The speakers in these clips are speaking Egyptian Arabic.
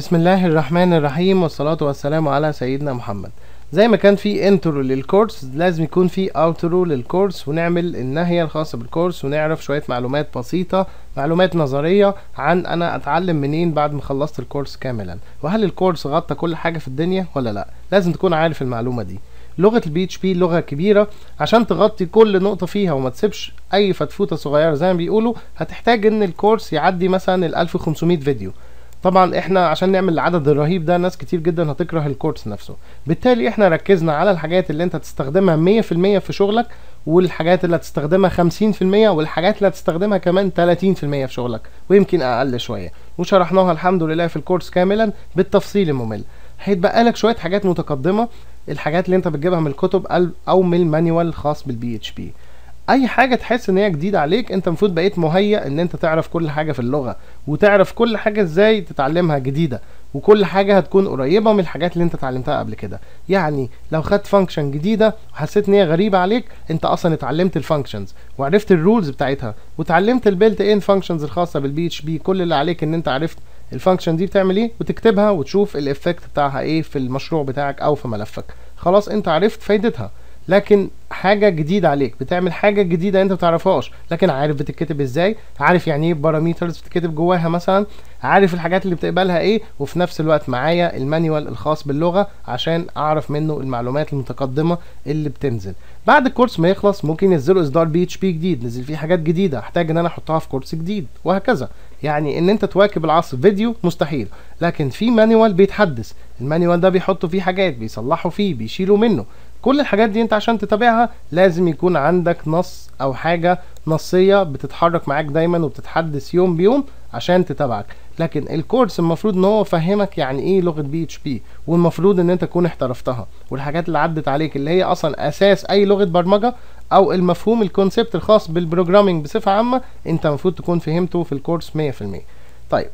بسم الله الرحمن الرحيم والصلاة والسلام على سيدنا محمد زي ما كان في انترو للكورس لازم يكون في اوترو للكورس ونعمل النهاية الخاصة بالكورس ونعرف شوية معلومات بسيطة معلومات نظرية عن انا اتعلم منين بعد ما خلصت الكورس كاملا وهل الكورس غطى كل حاجة في الدنيا ولا لا لازم تكون عارف المعلومة دي لغة البي اتش بي لغة كبيرة عشان تغطي كل نقطة فيها وما تسيبش أي فتفوتة صغيرة زي ما بيقولوا هتحتاج إن الكورس يعدي مثلا ال 1500 فيديو طبعا احنا عشان نعمل العدد الرهيب ده ناس كتير جدا هتكره الكورس نفسه بالتالي احنا ركزنا على الحاجات اللي انت تستخدمها 100% في شغلك والحاجات اللي هتستخدمها 50% والحاجات اللي هتستخدمها كمان 30% في شغلك ويمكن اقل شويه وشرحناها الحمد لله في الكورس كاملا بالتفصيل الممل هيتبقى لك شويه حاجات متقدمه الحاجات اللي انت بتجيبها من الكتب او من المانيوال الخاص بالبي اتش بي اي حاجه تحس ان هي جديده عليك انت المفروض بقيت مهيأ ان انت تعرف كل حاجه في اللغه وتعرف كل حاجه ازاي تتعلمها جديده وكل حاجه هتكون قريبه من الحاجات اللي انت اتعلمتها قبل كده يعني لو خدت فانكشن جديده وحسيت ان هي غريبه عليك انت اصلا اتعلمت الفانكشنز وعرفت الرولز بتاعتها وتعلمت البيلت ان فانكشنز الخاصه بالبي اتش بي كل اللي عليك ان انت عرفت الفانكشن دي بتعمل ايه وتكتبها وتشوف الايفكت بتاعها ايه في المشروع بتاعك او في ملفك خلاص انت عرفت فايدتها لكن حاجه جديده عليك بتعمل حاجه جديده انت بتعرفهاش لكن عارف بتتكتب ازاي عارف يعني ايه باراميترز بتتكتب جواها مثلا عارف الحاجات اللي بتقبلها ايه وفي نفس الوقت معايا المانيوال الخاص باللغه عشان اعرف منه المعلومات المتقدمه اللي بتنزل بعد الكورس ما يخلص ممكن ينزلوا اصدار بي اتش بي جديد نزل فيه حاجات جديده احتاج ان انا احطها في كورس جديد وهكذا يعني ان انت تواكب العصر فيديو مستحيل لكن في مانيوال بيتحدث المانيوال ده بيحطوا فيه حاجات بيصلحوا فيه بيشيلوا منه كل الحاجات دي انت عشان تتابعها لازم يكون عندك نص او حاجة نصية بتتحرك معاك دايما وبتتحدث يوم بيوم عشان تتابعك لكن الكورس المفروض ان هو يفهمك يعني ايه لغه بي اتش بي والمفروض ان انت تكون احترفتها والحاجات اللي عدت عليك اللي هي اصلا اساس اي لغه برمجه او المفهوم الكونسبت الخاص بالبروجرامينج بصفه عامه انت المفروض تكون فهمته في الكورس 100% طيب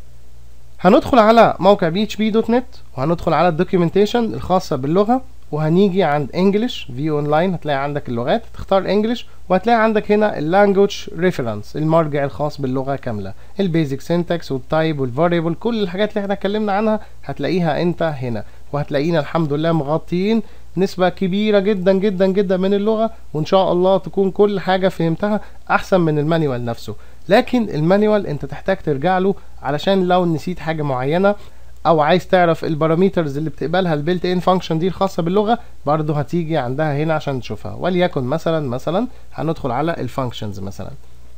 هندخل على موقع بي اتش بي دوت نت وهندخل على الدوكيومنتيشن الخاصه باللغه وهنيجي عند انجلش فيو اونلاين هتلاقي عندك اللغات تختار انجلش وهتلاقي عندك هنا اللانجوج ريفرنس المرجع الخاص باللغه كامله البيزك سينتاكس والتايب والفاريبل كل الحاجات اللي احنا اتكلمنا عنها هتلاقيها انت هنا وهتلاقينا الحمد لله مغطيين نسبة كبيرة جدا جدا جدا من اللغة وإن شاء الله تكون كل حاجة فهمتها أحسن من المانيوال نفسه لكن المانيوال أنت تحتاج ترجع له علشان لو نسيت حاجة معينة او عايز تعرف الباراميترز اللي بتقبلها البيلت ان فانكشن دي الخاصه باللغه برضه هتيجي عندها هنا عشان تشوفها وليكن مثلا مثلا هندخل على الفانكشنز مثلا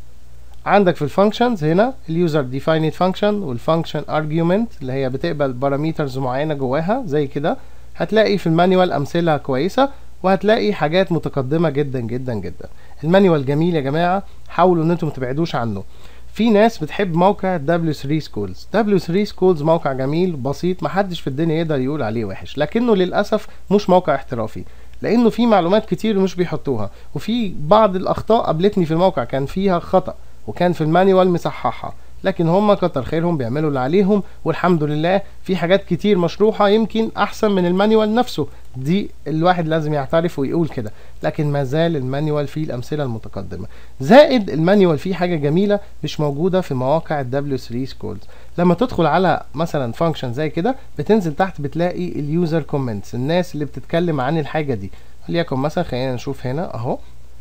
عندك في الفانكشنز هنا اليوزر ديفايند فانكشن والفانكشن ارجيومنت اللي هي بتقبل باراميترز معينه جواها زي كده هتلاقي في المانيوال امثله كويسه وهتلاقي حاجات متقدمه جدا جدا جدا المانيوال جميل يا جماعه حاولوا ان انتم ما تبعدوش عنه في ناس بتحب موقع W3 Schools W3 Schools موقع جميل بسيط محدش في الدنيا يقدر يقول عليه وحش لكنه للأسف مش موقع احترافي لأنه في معلومات كتير مش بيحطوها وفي بعض الأخطاء قابلتني في الموقع كان فيها خطأ وكان في المانيوال مصححها لكن هم كتر خيرهم بيعملوا اللي عليهم والحمد لله في حاجات كتير مشروحة يمكن أحسن من المانيوال نفسه دي الواحد لازم يعترف ويقول كده لكن ما زال المانيوال فيه الأمثلة المتقدمة زائد المانيوال فيه حاجة جميلة مش موجودة في مواقع W3 Schools لما تدخل على مثلا فانكشن زي كده بتنزل تحت بتلاقي اليوزر كومنتس الناس اللي بتتكلم عن الحاجة دي وليكن مثلا خلينا نشوف هنا اهو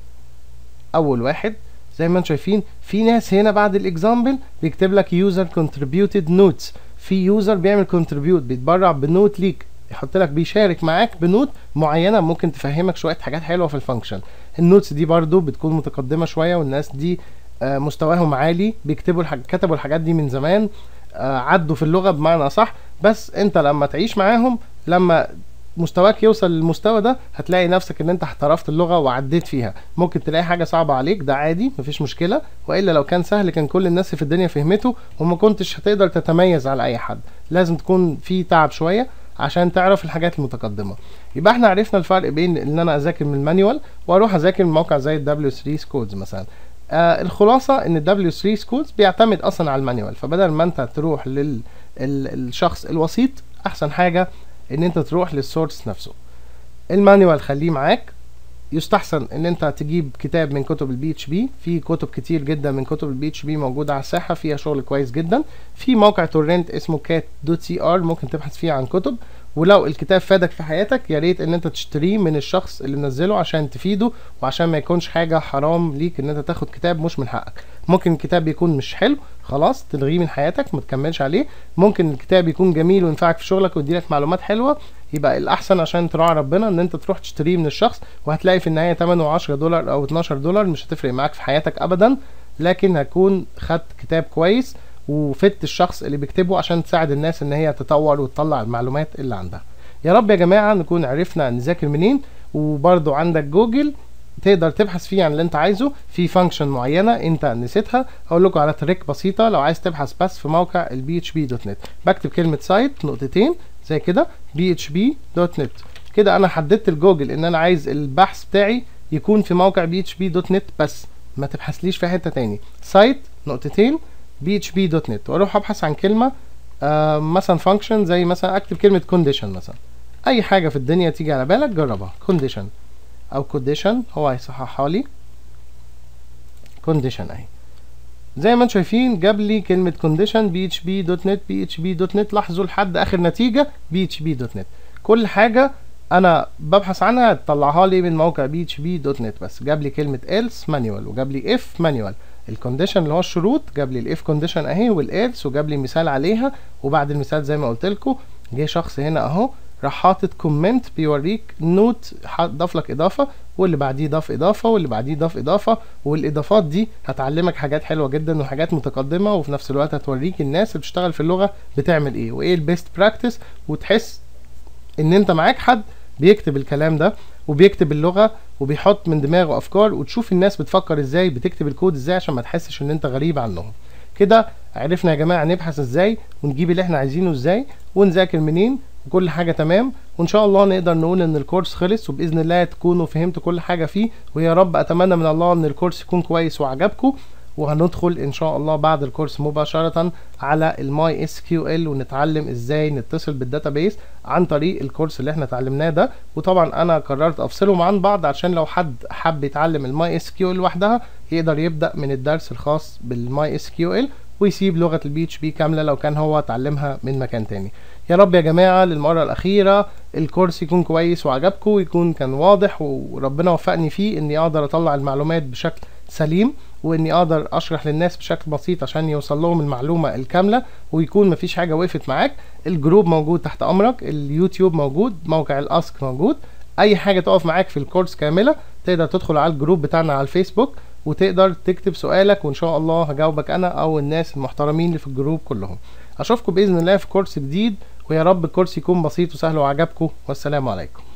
اول واحد زي ما انتم شايفين في ناس هنا بعد الاكزامبل بيكتب لك يوزر كونتريبيوتد نوتس في يوزر بيعمل كونتريبيوت بيتبرع بنوت ليك يحط لك بيشارك معاك بنوت معينه ممكن تفهمك شويه حاجات حلوه في الفانكشن النوتس دي برضو بتكون متقدمه شويه والناس دي آه مستواهم عالي بيكتبوا الحاج... كتبوا الحاجات دي من زمان آه عدوا في اللغه بمعنى صح بس انت لما تعيش معاهم لما مستواك يوصل للمستوى ده هتلاقي نفسك ان انت احترفت اللغه وعديت فيها ممكن تلاقي حاجه صعبه عليك ده عادي مفيش مشكله والا لو كان سهل كان كل الناس في الدنيا فهمته وما كنتش هتقدر تتميز على اي حد لازم تكون في تعب شويه عشان تعرف الحاجات المتقدمه يبقى احنا عرفنا الفرق بين ان انا اذاكر من المانيوال واروح اذاكر من موقع زي W3 Schools مثلا آه الخلاصه ان W3 Schools بيعتمد اصلا على المانيوال فبدل ما انت تروح للشخص الوسيط احسن حاجه ان انت تروح للسورس نفسه المانيوال خليه معاك يستحسن ان انت تجيب كتاب من كتب البي اتش بي في كتب كتير جدا من كتب البي اتش بي موجوده على الساحه فيها شغل كويس جدا في موقع تورنت اسمه كات دوت سي ار ممكن تبحث فيه عن كتب ولو الكتاب فادك في حياتك يا ريت ان انت تشتريه من الشخص اللي منزله عشان تفيده وعشان ما يكونش حاجه حرام ليك ان انت تاخد كتاب مش من حقك ممكن الكتاب يكون مش حلو خلاص تلغيه من حياتك ما تكملش عليه ممكن الكتاب يكون جميل وينفعك في شغلك ويديلك معلومات حلوه يبقى الاحسن عشان تراعي ربنا ان انت تروح تشتريه من الشخص وهتلاقي في النهايه 8 10 دولار او 12 دولار مش هتفرق معاك في حياتك ابدا لكن هتكون خدت كتاب كويس وفدت الشخص اللي بيكتبه عشان تساعد الناس ان هي تطور وتطلع المعلومات اللي عندها يا رب يا جماعه نكون عرفنا نذاكر منين وبرضو عندك جوجل تقدر تبحث فيه عن اللي انت عايزه في فانكشن معينه انت نسيتها اقول لكم على تريك بسيطه لو عايز تبحث بس في موقع البي اتش بي دوت نت بكتب كلمه سايت نقطتين زي كده بي اتش بي دوت نت كده انا حددت الجوجل ان انا عايز البحث بتاعي يكون في موقع بي اتش بي دوت نت بس ما تبحثليش في حته تاني سايت نقطتين بي اتش بي دوت نت واروح ابحث عن كلمه آه مثلا فانكشن زي مثلا اكتب كلمه كونديشن مثلا اي حاجه في الدنيا تيجي على بالك جربها كونديشن او كونديشن هو هيصححها لي كونديشن اهي زي ما انتم شايفين جاب لي كلمه كونديشن بي اتش بي دوت نت بي اتش بي دوت نت لاحظوا لحد اخر نتيجه بي اتش بي دوت نت كل حاجه انا ببحث عنها تطلعها لي من موقع بي اتش بي دوت نت بس جاب لي كلمه else مانيوال وجاب لي if مانيوال الكونديشن اللي هو الشروط جاب لي الاف كونديشن اهي والelse وجاب لي مثال عليها وبعد المثال زي ما قلت لكم جه شخص هنا اهو راح حاطط كومنت بيوريك نوت ضاف لك اضافه واللي بعديه ضاف اضافه واللي بعديه ضاف اضافه والاضافات دي هتعلمك حاجات حلوه جدا وحاجات متقدمه وفي نفس الوقت هتوريك الناس اللي بتشتغل في اللغه بتعمل ايه وايه البيست براكتس وتحس ان انت معاك حد بيكتب الكلام ده وبيكتب اللغه وبيحط من دماغه افكار وتشوف الناس بتفكر ازاي بتكتب الكود ازاي عشان ما تحسش ان انت غريب عنهم كده عرفنا يا جماعه نبحث ازاي ونجيب اللي احنا عايزينه ازاي ونذاكر منين وكل حاجه تمام وان شاء الله نقدر نقول ان الكورس خلص وباذن الله تكونوا فهمتوا كل حاجه فيه ويا رب اتمنى من الله ان الكورس يكون كويس وعجبكم وهندخل ان شاء الله بعد الكورس مباشره على الماي اس كيو ال ونتعلم ازاي نتصل بالداتابيس عن طريق الكورس اللي احنا اتعلمناه ده وطبعا انا قررت افصلهم عن بعض عشان لو حد حب يتعلم الماي اس كيو ال لوحدها يقدر يبدا من الدرس الخاص بالماي اس كيو ال ويسيب لغه البي اتش بي كامله لو كان هو اتعلمها من مكان تاني يا رب يا جماعه للمره الاخيره الكورس يكون كويس وعجبكم ويكون كان واضح وربنا وفقني فيه اني اقدر اطلع المعلومات بشكل سليم واني اقدر اشرح للناس بشكل بسيط عشان يوصل لهم المعلومه الكامله ويكون مفيش حاجه وقفت معاك الجروب موجود تحت امرك اليوتيوب موجود موقع الاسك موجود اي حاجه تقف معاك في الكورس كامله تقدر تدخل على الجروب بتاعنا على الفيسبوك وتقدر تكتب سؤالك وان شاء الله هجاوبك انا او الناس المحترمين اللي في الجروب كلهم اشوفكم باذن الله في كورس جديد ويا رب الكورس يكون بسيط وسهل وعجبكم والسلام عليكم